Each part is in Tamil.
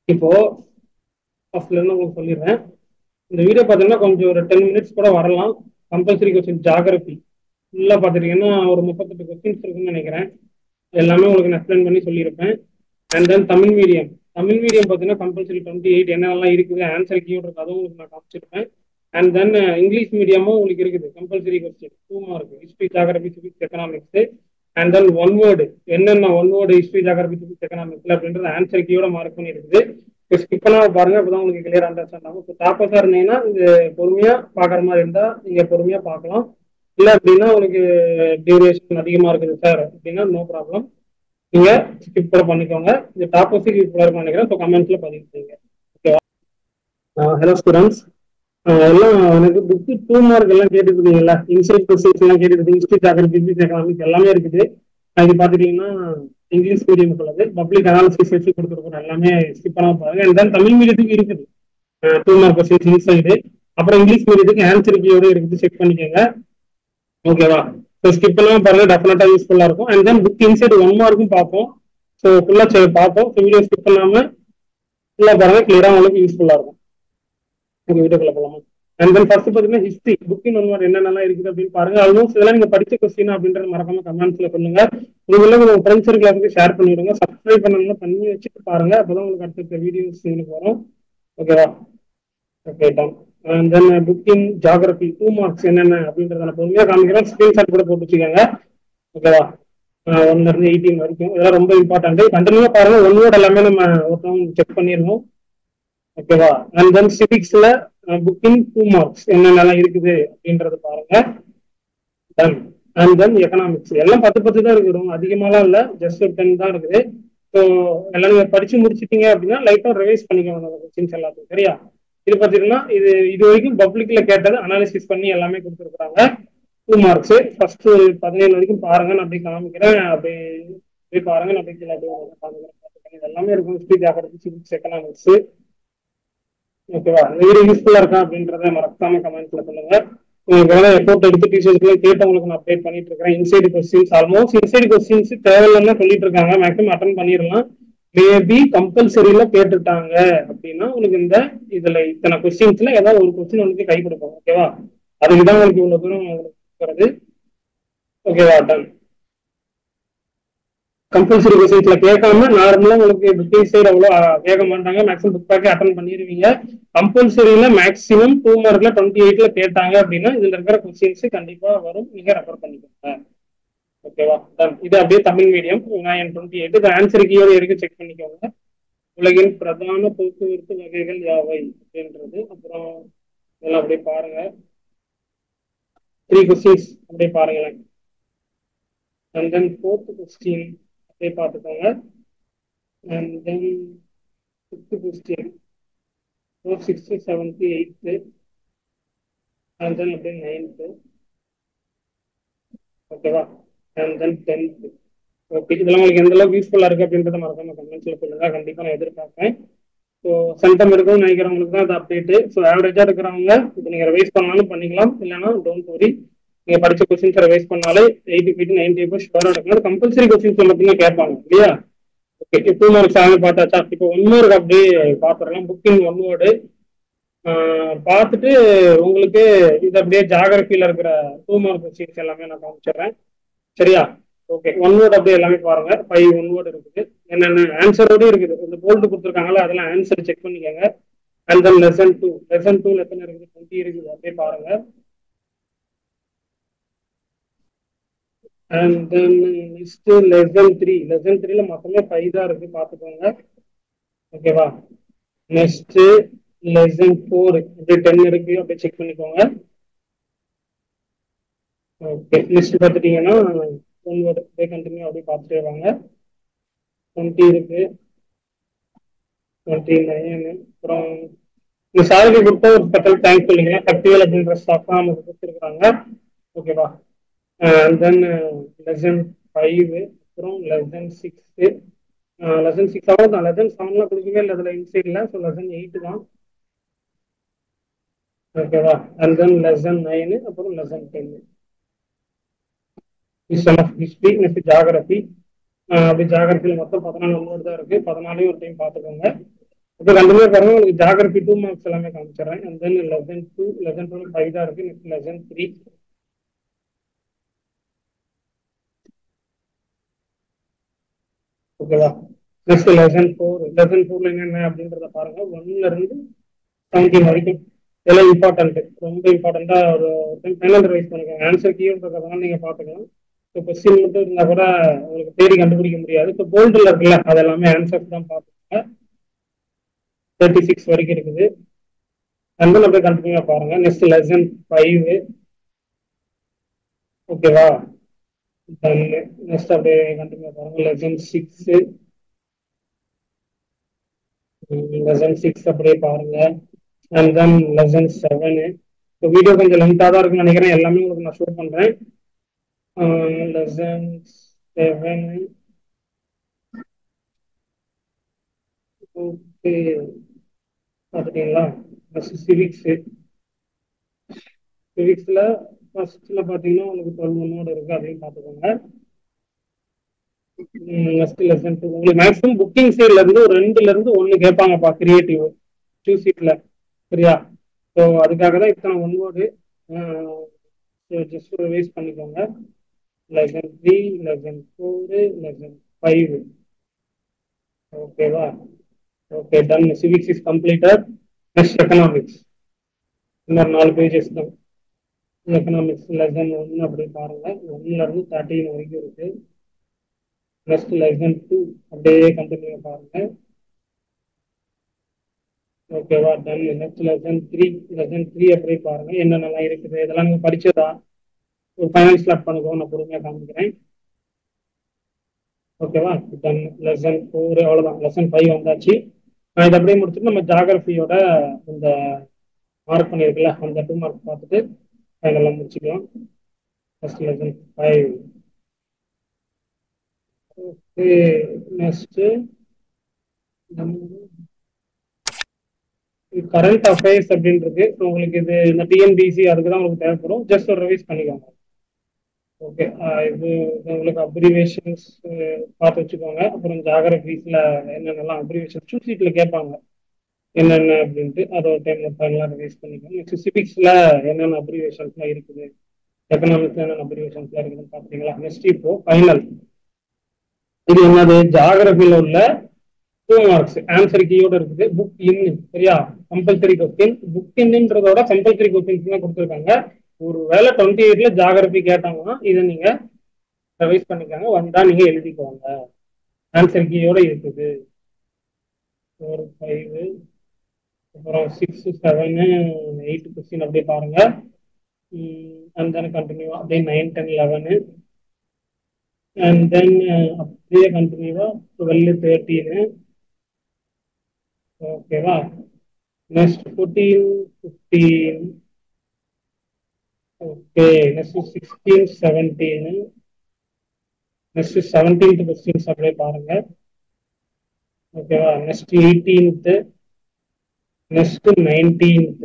இப்போ ஃபர்ஸ்ட்ல இருந்து உங்களுக்கு சொல்லிடுறேன் இந்த வீடியோ பார்த்தீங்கன்னா கொஞ்சம் ஒரு டென் மினிட்ஸ் கூட வரலாம் கம்பல்சரி கொஸ்டின் ஜாகிரபி ஃபுல்லாக பார்த்துட்டீங்கன்னா ஒரு முப்பத்தெட்டு கொஸ்டின்ஸ் இருக்குன்னு நினைக்கிறேன் எல்லாமே உங்களுக்கு நான் எக்ஸ்பிளைன் பண்ணி சொல்லியிருப்பேன் and then Tamil medium Tamil medium பார்த்தீங்கன்னா கம்பல்சரி டுவெண்ட்டி எயிட் என்னெல்லாம் இருக்குது ஆன்சர் கீயோட இருக்கு அதுவும் உங்களுக்கு நான் காமிச்சிருப்பேன் அண்ட் தென் இங்கிலீஷ் மீடியமும் உங்களுக்கு இருக்குது compulsory question two mark history geography civics economics and then one word என்னென்ன one word history geography civics economics அப்படின்றது ஆன்சர் கீயோட மார்க் பண்ணி இருக்குது இப்போ ஸ்கிப் பண்ணாம பாருங்க அப்பதான் உங்களுக்கு கிளியர் அண்டர்ஸ்டாண்ட் ஆகும் இப்போ டாப்பஸா இருந்தீங்கன்னா இது பொறுமையா பாக்குற மாதிரி இருந்தா நீங்க பொறுமையா பார்க்கலாம் இல்ல அப்படின்னா உங்களுக்கு டியூரேஷன் அதிகமா இருக்குது சார் அப்படின்னா நோ ப்ராப்ளம் நீங்க ஸ்கிப் கூட பண்ணிக்கோங்க இந்த டாப்பஸுக்கு யூஸ்ஃபுல்லா இருக்கும் நினைக்கிறேன் ஸோ கமெண்ட்ஸ்ல பதிவு செய்யுங்க ஓகேவா ஹலோ ஸ்டூடெண்ட்ஸ் எல்லாம் எனக்கு புக்கு டூ மார்க் எல்லாம் கேட்டுருக்கீங்களா இன்சைட் கொஸ்டின்ஸ் எல்லாம் கேட்டுருக்கு ஹிஸ்ட்ரி ஜாகிரபி பிசினஸ் எக்கனாமிக்ஸ் எல்லாமே இருக்குது இது பாத்துட்டீங்கன்னா இங்கிலீஷ் மீடியம் உள்ளது பப்ளிக் அனாலிசிஸ் வச்சு கொடுத்துருக்கோம் எல்லாமே ஸ்கிப் பண்ணாம பாருங்க அண்ட் தென் தமிழ் மீடியத்துக்கு இருக்குது டூ மார்க் கொஸ்டின்ஸ் இன்சைடு அப்புறம் இங்கிலீஷ் மீடியத்துக்கு ஆன்சர் கீயோட இருக்குது செக் பண்ணிக்கோங்க ஓகேவா ஸோ ஸ்கிப் பண்ணாம பாருங்க டெஃபினட்டா யூஸ்ஃபுல்லா இருக்கும் and then book inside one மார்க்கும் பார்ப்போம் ஸோ ஃபுல்லா பார்ப்போம் ஸோ வீடியோ ஸ்கிப் பண்ணாம ஃபுல்லா பாருங்க கிளியரா உங்களுக்கு யூஸ்ஃபுல்லா இருக்கும் உங்க வீடியோக்குள்ள போலாமா அண்ட் தென் ஃபர்ஸ்ட் பாத்தீங்கன்னா ஹிஸ்ட்ரி புக்கின் ஒன் வேர்ட் என்னென்னலாம் இருக்குது அப்படின்னு பாருங்க ஆல்மோஸ்ட் இதெல்லாம் நீங்க படிச்ச கொஸ்டின் அப்படின்றது மறக்காம கமெண்ட்ஸ்ல சொல்லுங்க நீங்க உங்க ஃப்ரெண்ட்ஸ் சர்க்கிள் ஷேர் பண்ணிவிடுங்க சப்ஸ்கிரைப் பண்ணணும்னா பண்ணி வச்சுட்டு பாருங்க அப்பதான் உங்களுக்கு அடுத்த வீடியோஸ் உங்களுக்கு வரும் ஓகேவா ஓகே டன் அண்ட் தென் புக்கிங் ஜாகிரபி டூ மார்க்ஸ் என்னென்ன அப்படின்றத நான் பொறுமையா காமிக்கிறேன் ஸ்கிரீன்ஷாட் கூட போட்டு வச்சுக்கோங்க ஓகேவா ஒன்ல இருந்து எயிட்டீன் வரைக்கும் இதெல்லாம் ரொம்ப இம்பார்ட்டன்ட் கண்டினியூவா பாருங்க ஒன் வேர்ட் எல்லாமே நம்ம ஒருத்தவங்க செக் பண்ணிடுவோம் ஓகேவா அண்ட் தென் சிவிக்ஸ்ல புக்கிங் டூ மார்க்ஸ் என்னென்னலாம் இருக்குது அப்படின்றத பாருங்க டன் அண்ட் தென் எக்கனாமிக்ஸ் எல்லாம் பத்து பத்து தான் இருக்குது ரொம்ப அதிகமாலாம் இல்லை ஜஸ்ட் டென் தான் இருக்குது ஸோ எல்லாம் நீங்க படிச்சு முடிச்சிட்டீங்க அப்படின்னா லைட்டா ரிவைஸ் பண்ணிக்கோங்க அந்த கொஸ்டின்ஸ் எல்லாத்தையும் சரியா இது பார்த்தீங்கன்னா இது இது வரைக்கும் பப்ளிக்ல கேட்டது அனாலிசிஸ் பண்ணி எல்லாமே கொடுத்துருக்காங்க டூ மார்க்ஸ் ஃபர்ஸ்ட் பதினேழு வரைக்கும் பாருங்க நான் அப்படியே காமிக்கிறேன் அப்படி போய் பாருங்க நான் அப்படியே அப்படியே காமிக்கிறேன் இது எல்லாமே இருக்கும் ஹிஸ்ட்ரி ஜாகிரபி சிவிக்ஸ் எக்கனாமிக்ஸ் ஓகேவா இந்த வீடியோ யூஸ்ஃபுல்லா இருக்கா அப்படின்றத மறக்காம கமெண்ட்ஸ்ல சொல்லுங்க உங்களுக்கு எஃபோர்ட் எடுத்து டீச்சர்ஸ்க்குள்ள கேட்டு உங்களுக்கு நான் அப்டேட் பண்ணிட்டு இருக்கேன் inside questions almost inside questions தேவையில்லைன்னு சொல்லிட்டு இருக்காங்க மேக்ஸிமம் அட்டன் பண்ணிடலாம் மேபி கம்பல்சரியில கேட்டுட்டாங்க அப்படின்னா உங்களுக்கு இந்த இதுல இத்தனை கொஸ்டின்ஸ்ல ஏதாவது ஒரு கொஸ்டின் உங்களுக்கு கை கொடுப்போம் ஓகேவா அதுக்கு தான் உங்களுக்கு இவ்வளவு தூரம் உங்களுக்கு ஓகேவா டன் கம்பல்சரி கொஸ்டின்ஸ்ல கேட்காம நார்மலா உங்களுக்கு புக்கிங் சைடு அவ்வளோ கேட்க மாட்டாங்க மேக்ஸிமம் புக் பேக்கே அட்டன் பண்ணிடுவீங்க கம்பல்சரியில மேக்ஸிமம் டூ மார்க்ல டுவெண்ட்டி எயிட்ல கேட்டாங்க அப்படின்னா இதுல இருக்கிற கொஸ்டின்ஸ் கண்டிப்பா வரும் நீங்க ரெஃபர் பண்ணிக்கோங்க ஓகேவா இது அப்படியே Tamil medium nine twenty eight இது ஆன்சர் கீயோட இருக்கு செக் பண்ணிக்கோங்க உலகின் பிரதான போக்குவரத்து வகைகள் யாவை அப்படின்றது அப்புறம் இதெல்லாம் அப்படியே பாருங்க த்ரீ கொஸ்டின்ஸ் அப்படியே பாருங்களேன் அண்ட் தென் ஃபோர்த் கொஸ்டின் அப்படியே பார்த்துக்கோங்க and then fifth question four sixth seventh eighth and then அப்படியே நைன்த்து ஓகேவா அண்ட் தென் டென்த்து ஓகே இதெல்லாம் உங்களுக்கு எந்த அளவுக்கு யூஸ்ஃபுல்லாக இருக்குது அப்படின்றத மறக்காம கமெண்ட்ஸில் சொல்லுங்கள் கண்டிப்பாக நான் எதிர்பார்ப்பேன் ஸோ சென்டம் இருக்கும்னு நினைக்கிறவங்களுக்கு தான் அது அப்டேட்டு ஸோ ஆவரேஜாக இருக்கிறவங்க இப்போ நீங்கள் ரிவைஸ் பண்ணாலும் பண்ணிக்கலாம் இல்லைன்னா டோன்ட் வரி நீங்க படிச்ச கொஸ்டின்ஸ் ரிவைஸ் பண்ணாலே எயிட்டி ஃபைட் நைன்டி ஃபைவ் ஷுவராக எடுக்கணும் கம்பல்சரி கொஸ்டின்ஸ் எல்லாத்தையும் கேட்பாங்க இல்லையா ஓகே டூ மார்க்ஸ் ஆக பார்த்தாச்சா இப்போ ஒன் மார்க் அப்படியே பார்த்துடலாம் புக்கிங் ஒன் வேர்டு பார்த்துட்டு உங்களுக்கு இது அப்படியே ஜாகிரபியில் இருக்கிற டூ மார்க் கொஸ்டின்ஸ் எல்லாமே நான் காமிச்சிடுறேன் சரியா ஓகே ஒன் வேர்டு அப்படியே எல்லாமே பாருங்க ஃபைவ் ஒன் வேர்டு இருக்குது என்னென்ன ஆன்சரோட இருக்குது இந்த போல்டு கொடுத்துருக்காங்களா அதெல்லாம் ஆன்சர் செக் பண்ணிக்கோங்க and then lesson two lesson two எத்தனை இருக்குது டுவெண்ட்டி இருக்குது அப்படியே பாருங்க and then next lesson three lesson த்ரீல மொத்தமே ஃபைவ் தான் இருக்கு பார்த்துக்கோங்க ஓகேவா நெக்ஸ்ட் லெசன் ஃபோர் அப்படியே டென் இருக்கு அப்படியே செக் பண்ணிக்கோங்க ஓகே நெக்ஸ்ட் பார்த்துட்டீங்கன்னா ஒன் வேர்டு அப்படியே கண்டினியூ அப்படியே பார்த்துட்டே வாங்க டுவெண்ட்டி இருக்கு டுவெண்ட்டி நைன் அப்புறம் இந்த சாலரி கொடுத்தா ஒரு ஸ்பெஷல் தேங்க்ஸ் சொல்லிங்கன்னா கட்டியல் அப்படின்ற ஸ்டாஃப் தான் நமக்கு கொடுத்துருக்காங்க ஓகேவா தென் லெசன் ஃபைவ் அப்புறம் லெசன் சிக்ஸு லெசன் சிக்ஸ் அவ்வளோ லெசன் செவன்லாம் கொடுக்கவே இல்லை அதில் இன்சைடில் ஸோ லெசன் எயிட்டு தான் ஓகேவா அண்ட் தென் லெசன் நைனு அப்புறம் லெசன் டென்னு ஹிஸ்டம் ஆஃப் ஹிஸ்ட்ரி நெக்ஸ்ட் ஜாகிரபி அப்படி ஜாகிரபியில் மொத்தம் பதினாலு நம்பர் தான் இருக்குது பதினாலையும் ஒரு டைம் பார்த்துக்கோங்க இப்போ கண்டிப்பா பாருங்க உங்களுக்கு ஜாகிரபி டூ மார்க்ஸ் எல்லாமே காமிச்சிடுறேன் and then lesson two lesson two five தான் இருக்கு நெக்ஸ்ட் லெசன் த்ரீ ஓகேவா நெக்ஸ்ட் லெசன் ஃபோர் லெசன் ஃபோர்ல என்னென்ன அப்படின்றத பாருங்க ஒன்ல இருந்து செவன்டீன் வரைக்கும் இதெல்லாம் இம்பார்ட்டன்ட் ரொம்ப இம்பார்ட்டண்டா ஒரு ஃபைனல் ரிவைஸ் பண்ணிக்கோங்க ஆன்சர் கீன்றதெல்லாம் நீங்க பாத்துக்கலாம் இப்போ கொஸ்டின் மட்டும் இருந்தா கூட உங்களுக்கு தேடி கண்டுபிடிக்க முடியாது இப்போ போல்டுல இருக்குல்ல அது எல்லாமே ஆன்சர்ஸ் தான் பார்த்துக்கோங்க தேர்ட்டி சிக்ஸ் வரைக்கும் இருக்குது அண்ட் தென் அப்படியே கண்டினியூ பாருங்க நெக்ஸ்ட் லெசன் ஃபைவ் ஓகேவா நெக்ஸ்ட் அப்படியே கண்டினியூ பாருங்க லெசன் சிக்ஸ் லெசன் சிக்ஸ் அப்படியே பாருங்க அண்ட் தென் லெசன் செவனு இப்போ வீடியோ கொஞ்சம் லென்த்தாக தான் இருக்குன்னு நினைக்கிறேன் எல்லாமே உங்களுக்கு நான் ஷோ பண்ணுறேன் லெசன் செவனு ஓகே பார்த்துட்டீங்களா ஃபர்ஸ்ட் சிவிக்ஸு சிவிக்ஸில் ஃபர்ஸ்ட்ல பார்த்தீங்கன்னா உங்களுக்கு டுவெல் ஒன்னோட இருக்கு அதையும் பார்த்துக்கோங்க நெக்ஸ்ட் லெசன் டூ உங்களுக்கு மேக்ஸிமம் புக்கிங் சைட்ல இருந்து ஒரு ரெண்டுல இருந்து ஒன்று கேட்பாங்கப்பா கிரியேட்டிவ் டூ சீட்ல சரியா ஸோ அதுக்காக தான் இத்தனை ஒன் வேர்டு ஜஸ்ட் ரிவைஸ் பண்ணிக்கோங்க lesson three lesson four lesson five ஓகேவா okay done civics is completed next economics இன்னொரு நாலு பேஜஸ் தான் எக்கனாமிக்ஸ் லெசன் ஒன்று அப்படி பாருங்க ஒன்னுல இருந்து தேர்ட்டின் வரைக்கும் இருக்கு நெக்ஸ்ட் லெசன் டூ அப்படியே கண்டினியூ பாருங்க ஓகேவா done next lesson three lesson three அப்படியே பாருங்க என்னென்னலாம் இருக்குது இதெல்லாம் நீங்க படிச்சதா ஒரு ஃபைனல் ஸ்லாட் பண்ணுங்க நான் பொறுமையாக காமிக்கிறேன் ஓகேவா டன் லெசன் ஃபோர் அவ்வளோதான் லெசன் ஃபைவ் வந்தாச்சு நான் இதை அப்படியே முடிச்சுட்டு நம்ம ஜாகிரபியோட இந்த மார்க் பண்ணியிருக்குல்ல அந்த டூ மார்க் பார்த்துட்டு ஃபைனலாக முடிச்சுக்கலாம் first lesson five okay next current affairs அப்படின்றது உங்களுக்கு இது இந்த டிஎன்பிசி அதுக்கு தான் உங்களுக்கு தேவைப்படும் ஜஸ்ட் ஒரு ரிவைஸ் பண்ணிக்கோங்க ஓகே இது உங்களுக்கு அப்ரிவேஷன்ஸ் பார்த்து வச்சுக்கோங்க அப்புறம் ஜாகிரபிஸில் என்னென்னலாம் அப்ரிவேஷன் டூ சீட்டில் கேட்பாங்க என்னென்ன அப்படின்ட்டு அதை ஒரு டைம் ஃபைனலாக ரிவைஸ் பண்ணிக்கோங்க நெக்ஸ்ட் சிவிக்ஸில் என்னென்ன அப்ரிவேஷன்ஸ்லாம் இருக்குது எக்கனாமிக்ஸ்ல என்னென்ன அப்ரிவேஷன்ஸ்லாம் இருக்குதுன்னு பார்த்துட்டீங்களா நெக்ஸ்ட் இப்போ ஃபைனல் இது என்னது ஜாகிரபியில் உள்ள டூ மார்க்ஸ் ஆன்சர் கீயோட இருக்குது புக் இன் சரியா கம்பல்சரி கொஸ்டின் புக் இன்னன்றதோட கம்பல்சரி கொஸ்டின்ஸ் தான் கொடுத்துருக்காங்க ஒரு வேலை டுவெண்ட்டி எயிட்ல ஜாகிரபி கேட்டாங்கன்னா இதை நீங்க ரிவைஸ் பண்ணிக்கோங்க வந்தா நீங்க எழுதிக்கோங்க ஆன்சர் கீயோட இருக்குது ஃபோர் ஃபைவ் அப்புறம் சிக்ஸ் செவனு எயிட் கொஸ்டின் அப்படியே பாருங்க அண்ட் தென் கண்டினியூவா அப்படியே nine ten eleven and then அப்படியே கண்டினியூவா டுவெல் தேர்ட்டீனு ஓகேவா next fourteen fifteen okay next sixteen seventeen next seventeenth questions அப்படியே பாருங்க ஓகேவா next eighteenth next nineteenth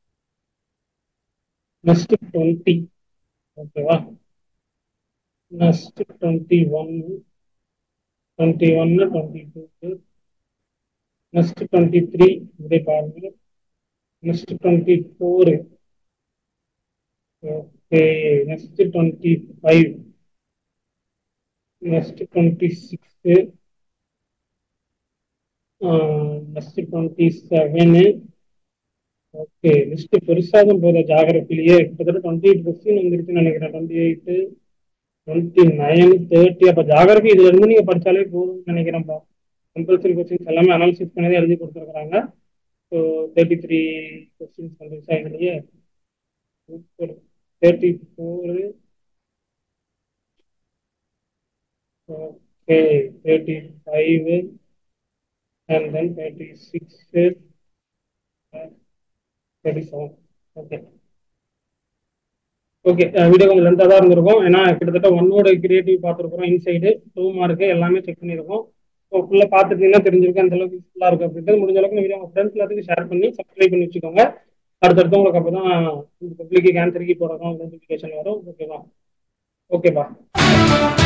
next twenty ஓகேவா next twenty one twenty one twenty two next twenty three இப்படி பாருங்க next twenty four okay next twenty five next twenty six next twenty seven okay list பெருசாகும் போத ஜாகிரபிலேயே கிட்டத்தட்ட டுவெண்ட்டி எயிட் கொஸ்டின் வந்துருச்சுன்னு நினைக்கிறேன் twenty eight twenty nine thirty அப்போ ஜாகிரபி இதுல இருந்து நீங்க படிச்சாலே போதும்னு நினைக்கிறேன்ப்பா கம்பல்சரி கொஸ்டின்ஸ் எல்லாமே அனாலிசிஸ் பண்ணி எழுதி கொடுத்துருக்குறாங்க ஸோ தேர்ட்டி த்ரீ கொஸ்டின்ஸ் வந்துருச்சா இதுலயே thirty four okay thirty five and then thirty six thirty seven okay okay video கொஞ்சம் லென்த்தாக தான் இருந்திருக்கும் ஏன்னா கிட்டத்தட்ட ஒன்னோட கிரியேட்டிவ் பார்த்துருக்குறோம் இன்சைடு டூ மார்க்கு எல்லாமே செக் பண்ணியிருக்கோம் ஸோ ஃபுல்லாக பார்த்துட்டீங்கன்னா தெரிஞ்சிருக்கும் அந்த அளவுக்கு யூஸ்ஃபுல்லாக இருக்குது அப்படின்ட்டு முடிஞ்ச அளவுக்கு இந்த வீடியோ உங்கள் ஃப்ரெண்ட்ஸ் எல்லாத்துக்கும் ஷேர் பண்ணி சப்ஸ்கிரைப் பண்ணி வச்சுக்கோங்க அடுத்தடுத்து உங்களுக்கு அப்போ தான் பப்ளிக்கு கேன்சருக்கு போடுறோம் நோட்டிஃபிகேஷன் வரும் ஓகேவா ஓகேப்பா